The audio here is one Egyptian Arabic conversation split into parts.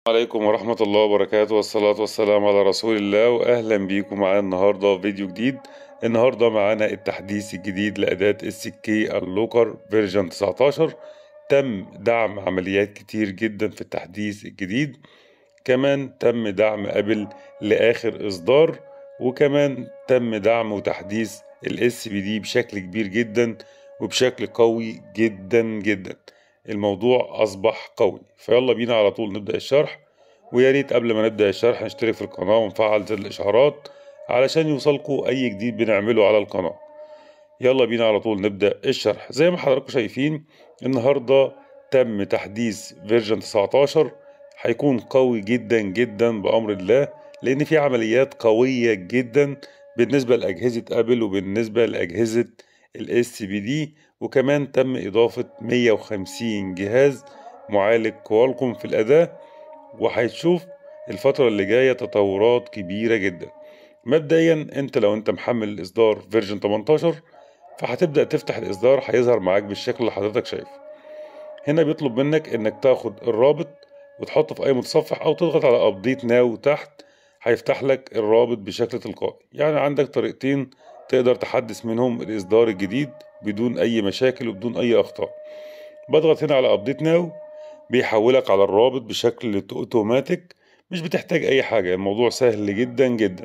عليكم ورحمة الله وبركاته والصلاة والسلام على رسول الله وأهلا بيكم معانا النهاردة في فيديو جديد النهاردة معانا التحديث الجديد لأداة السكي اللوكر فيرجن 19 تم دعم عمليات كتير جدا في التحديث الجديد كمان تم دعم أبل لآخر إصدار وكمان تم دعم وتحديث الاس بي دي بشكل كبير جدا وبشكل قوي جدا جدا الموضوع أصبح قوي فيلا بينا على طول نبدأ الشرح ويا ريت قبل ما نبدأ الشرح نشترك في القناة ونفعل زر الإشعارات علشان يوصلكوا أي جديد بنعمله على القناة يلا بينا على طول نبدأ الشرح زي ما حضراتكم شايفين النهاردة تم تحديث فيرجن 19 هيكون قوي جدا جدا بأمر الله لأن في عمليات قوية جدا بالنسبة لأجهزة أبل وبالنسبة لأجهزة الاس بي دي وكمان تم إضافة 150 جهاز معالج كوالكوم في الأداة وهتشوف الفترة اللي جاية تطورات كبيرة جدا مبدئيا انت لو انت محمل الإصدار فيرجن 18 فهتبدأ تفتح الإصدار هيظهر معاك بالشكل اللي حضرتك شايفه هنا بيطلب منك انك تاخد الرابط وتحطه في اي متصفح او تضغط على ابديت ناو تحت هيفتح لك الرابط بشكل تلقائي يعني عندك طريقتين تقدر تحدث منهم الإصدار الجديد بدون أي مشاكل وبدون أي أخطاء بضغط هنا على أبديت ناو بيحولك على الرابط بشكل أوتوماتيك مش بتحتاج أي حاجة الموضوع سهل جدا جدا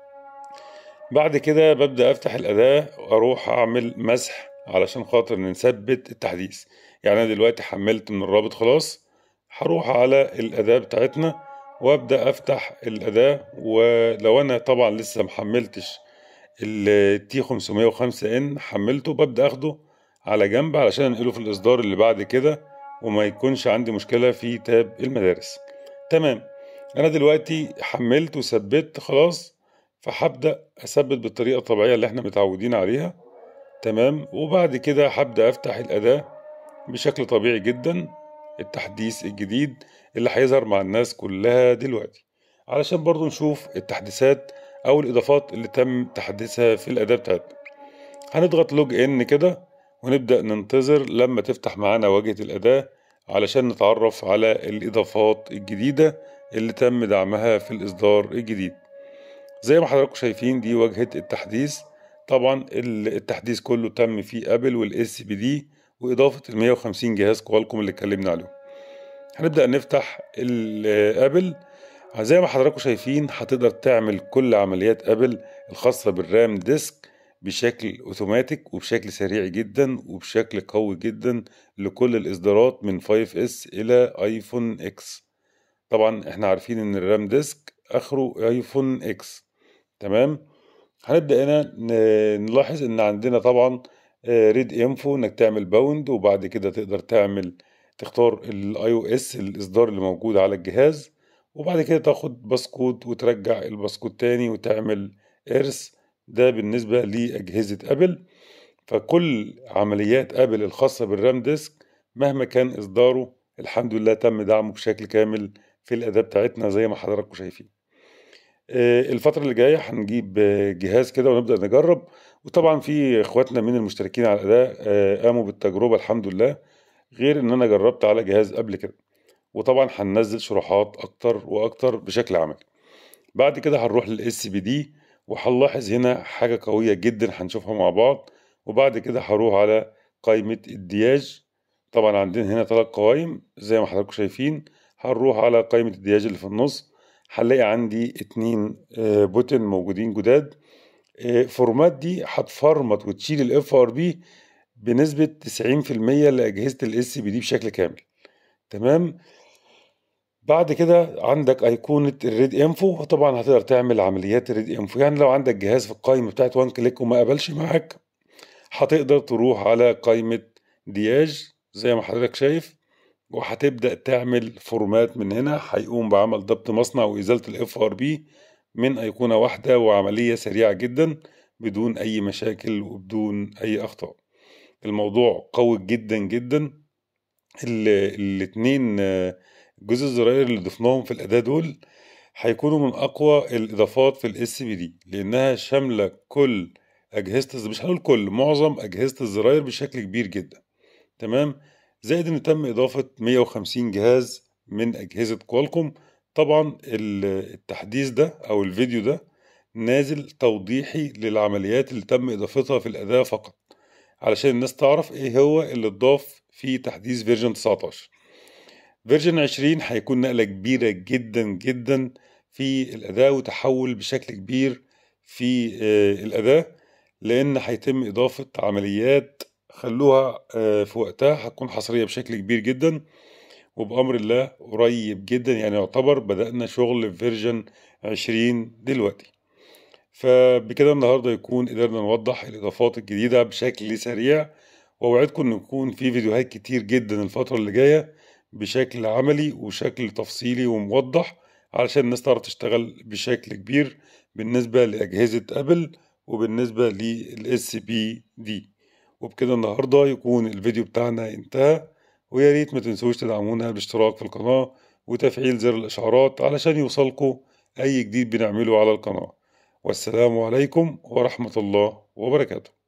بعد كده ببدأ أفتح الأداة وأروح أعمل مسح علشان خاطر نثبت التحديث يعني أنا دلوقتي حملت من الرابط خلاص هروح على الأداة بتاعتنا وأبدأ أفتح الأداة ولو أنا طبعا لسه محملتش التي 505 ان حملته ببدأ اخده على جنب علشان انقله في الاصدار اللي بعد كده وما يكونش عندي مشكلة في تاب المدارس تمام انا دلوقتي حملت وثبت خلاص فهبدأ اثبت بالطريقة الطبيعية اللي احنا متعودين عليها تمام وبعد كده هبدأ افتح الاداة بشكل طبيعي جدا التحديث الجديد اللي هيظهر مع الناس كلها دلوقتي علشان برضو نشوف التحديثات او الاضافات اللي تم تحديثها في الاداه بتاعتنا هنضغط لوج ان كده ونبدا ننتظر لما تفتح معانا واجهه الاداه علشان نتعرف على الاضافات الجديده اللي تم دعمها في الاصدار الجديد زي ما حضراتكم شايفين دي واجهه التحديث طبعا التحديث كله تم في ابل والاس بي دي واضافه ال 150 جهاز كوالكوم اللي اتكلمنا عليهم هنبدا نفتح الابل زي ما حضراتكم شايفين هتقدر تعمل كل عمليات ابل الخاصة بالرام ديسك بشكل اوتوماتيك وبشكل سريع جدا وبشكل قوي جدا لكل الاصدارات من 5S الى ايفون اكس طبعا احنا عارفين ان الرام ديسك اخره ايفون اكس تمام هنبدأ هنا نلاحظ ان عندنا طبعا ريد انفو انك تعمل باوند وبعد كده تقدر تعمل تختار الاي او اس الاصدار اللي موجود على الجهاز وبعد كده تاخد باسكود وترجع الباسكود تاني وتعمل إرث ده بالنسبة لأجهزة أبل فكل عمليات أبل الخاصة بالرام ديسك مهما كان إصداره الحمد لله تم دعمه بشكل كامل في الأداة بتاعتنا زي ما حضراتكم شايفين الفترة اللي جاية هنجيب جهاز كده ونبدأ نجرب وطبعا في اخواتنا من المشتركين على الأداء قاموا بالتجربة الحمد لله غير ان انا جربت على جهاز قبل كده وطبعا هننزل شروحات اكتر واكتر بشكل عملي بعد كده هنروح للاس بي دي وهنلاحظ هنا حاجه قويه جدا هنشوفها مع بعض وبعد كده هروح على قائمه الدياج طبعا عندنا هنا ثلاث قوائم زي ما حضراتكم شايفين هنروح على قائمه الدياج اللي في النص هنلاقي عندي اتنين بوتن موجودين جداد فورمات دي هتفرمت وتشيل الاف ار بي بنسبه 90% لاجهزه الاس بي دي بشكل كامل تمام بعد كده عندك أيقونة الريد انفو وطبعا هتقدر تعمل عمليات الريد انفو يعني لو عندك جهاز في القائمة بتاعت وان كليك وما قبلش معاك هتقدر تروح على قائمة دياج زي ما حضرتك شايف وهتبدأ تعمل فورمات من هنا هيقوم بعمل ضبط مصنع وإزالة الاف ار بي من أيقونة واحدة وعملية سريعة جدا بدون أي مشاكل وبدون أي أخطاء الموضوع قوي جدا جدا الاتنين جزء الزراير اللي ضفناهم في الأداة دول هيكونوا من أقوى الإضافات في الاس بي دي لأنها شاملة كل أجهزة مش هنقول كل معظم أجهزة الزراير بشكل كبير جدا تمام زائد إن تم إضافة 150 جهاز من أجهزة كوالكوم طبعا التحديث ده أو الفيديو ده نازل توضيحي للعمليات اللي تم إضافتها في الأداء فقط علشان الناس تعرف إيه هو اللي اتضاف في تحديث فيرجن 19 فيرجن 20 هيكون نقلة كبيرة جدا جدا في الأداء وتحول بشكل كبير في الأداء لأن هيتم إضافة عمليات خلوها في وقتها هتكون حصرية بشكل كبير جدا وبأمر الله قريب جدا يعني يعتبر بدأنا شغل في فيرجن 20 دلوقتي فبكده النهاردة يكون قدرنا نوضح الإضافات الجديدة بشكل سريع وأوعدكم إن يكون في فيديوهات كتير جدا الفترة اللي جاية بشكل عملي وشكل تفصيلي وموضح علشان الناس تعرف تشتغل بشكل كبير بالنسبة لأجهزة أبل وبالنسبة للإس بي دي وبكده النهاردة يكون الفيديو بتاعنا انتهى ويا ريت ما تنسوش تدعمونا بالاشتراك في القناة وتفعيل زر الإشعارات علشان يوصلكوا أي جديد بنعمله على القناة والسلام عليكم ورحمة الله وبركاته